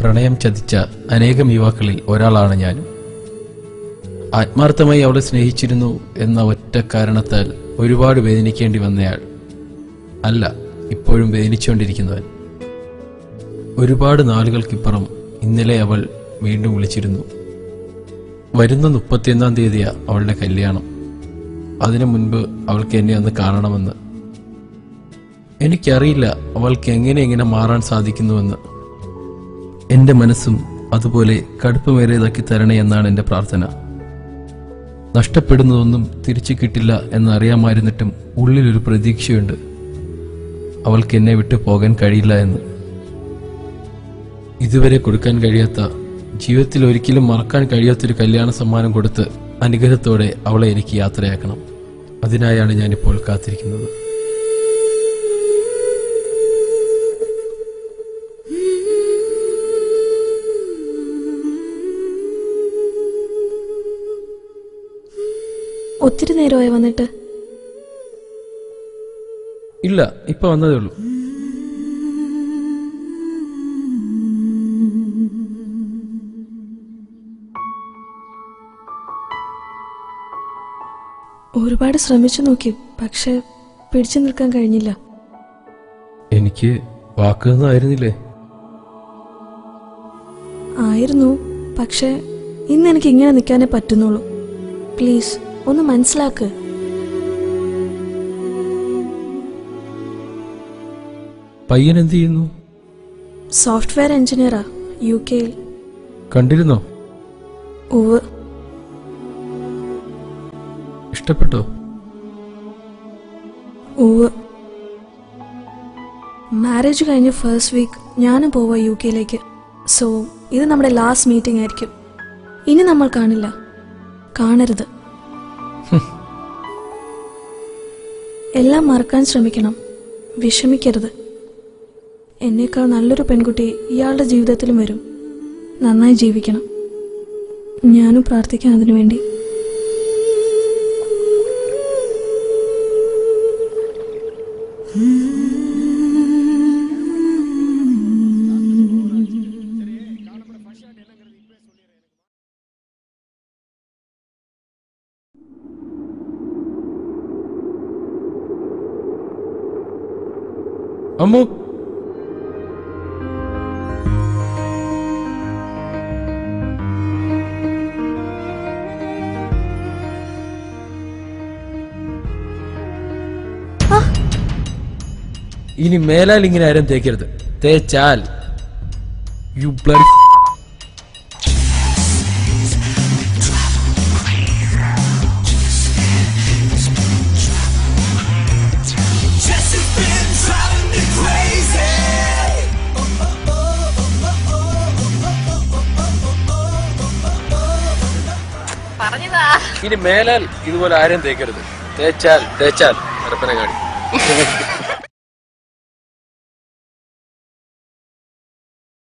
പ്രണയം ചതിച്ച അനേകം യുവാക്കളിൽ ഒരാളാണ് ഞാനും ആത്മാർത്ഥമായി അവളെ സ്നേഹിച്ചിരുന്നു എന്ന ഒറ്റ കാരണത്താൽ ഒരുപാട് വേദനിക്കേണ്ടി വന്നയാൾ അല്ല ഇപ്പോഴും വേദനിച്ചുകൊണ്ടിരിക്കുന്നവൻ ഒരുപാട് നാളുകൾക്കിപ്പുറം ഇന്നലെ അവൾ വീണ്ടും വിളിച്ചിരുന്നു വരുന്ന മുപ്പത്തിയൊന്നാം തീയതിയാ അവളുടെ കല്യാണം അതിനു മുൻപ് അവൾക്ക് എന്നെ ഒന്ന് കാണണമെന്ന് എനിക്കറിയില്ല അവൾക്ക് എങ്ങനെ എങ്ങനെ മാറാൻ സാധിക്കുന്നുവെന്ന് എന്റെ മനസ്സും അതുപോലെ കടുപ്പമേറിയതാക്കി തരണേ എന്നാണ് എന്റെ പ്രാർത്ഥന നഷ്ടപ്പെടുന്നതൊന്നും തിരിച്ചു കിട്ടില്ല എന്നറിയാമായിരുന്നിട്ടും ഉള്ളിലൊരു പ്രതീക്ഷയുണ്ട് അവൾക്ക് എന്നെ വിട്ടു പോകാൻ കഴിയില്ല എന്ന് ഇതുവരെ കൊടുക്കാൻ കഴിയാത്ത ജീവിതത്തിൽ ഒരിക്കലും മറക്കാൻ കഴിയാത്തൊരു കല്യാണ സമ്മാനം കൊടുത്ത് അനുഗ്രഹത്തോടെ അവളെ എനിക്ക് യാത്രയാക്കണം അതിനായാണ് ഞാനിപ്പോൾ കാത്തിരിക്കുന്നത് ഒത്തിരി നേരമായി വന്നിട്ട് ഇല്ല ഇപ്പൊ വന്നതേ ഉള്ളൂ ഒരുപാട് ശ്രമിച്ചു നോക്കി പക്ഷെ പിടിച്ചു നിൽക്കാൻ കഴിഞ്ഞില്ല എനിക്ക് വാക്കൊന്നും ആയിരുന്നില്ലേ ആയിരുന്നു പക്ഷെ ഇന്ന് എനിക്ക് ഇങ്ങനെ നിൽക്കാനേ പറ്റുന്നുള്ളൂ പ്ലീസ് ഒന്ന് മനസ്സിലാക്ക് പയ്യൻ എന്ത് ചെയ്യുന്നു സോഫ്റ്റ്വെയർ എഞ്ചിനീയറാ യു കെയിൽ കണ്ടിരുന്നോ ഉവ് ഇഷ്ടപ്പെട്ടോ ഉവ് മാരേജ് കഴിഞ്ഞ് ഫസ്റ്റ് വീക്ക് ഞാനും പോവാ യു കെയിലേക്ക് സോ ഇത് നമ്മുടെ ലാസ്റ്റ് മീറ്റിംഗ് ആയിരിക്കും ഇനി നമ്മൾ കാണില്ല കാണരുത് എല്ലാം മറക്കാൻ ശ്രമിക്കണം വിഷമിക്കരുത് എന്നേക്കാൾ നല്ലൊരു പെൺകുട്ടി ഇയാളുടെ ജീവിതത്തിലും വരും നന്നായി ജീവിക്കണം ഞാനും പ്രാർത്ഥിക്കാം അതിനു വേണ്ടി അമ്മു ഇനി മേലാൽ ഇങ്ങനെ ആരും തേക്കരുത് തേച്ചാൽ you blood Jesse's been driving me crazy. ഇനി മേലാൽ ഇതുപോലെ ആരും തേക്കരുത് തേച്ചാൽ തേച്ചാൽ അരപ്പന കാണി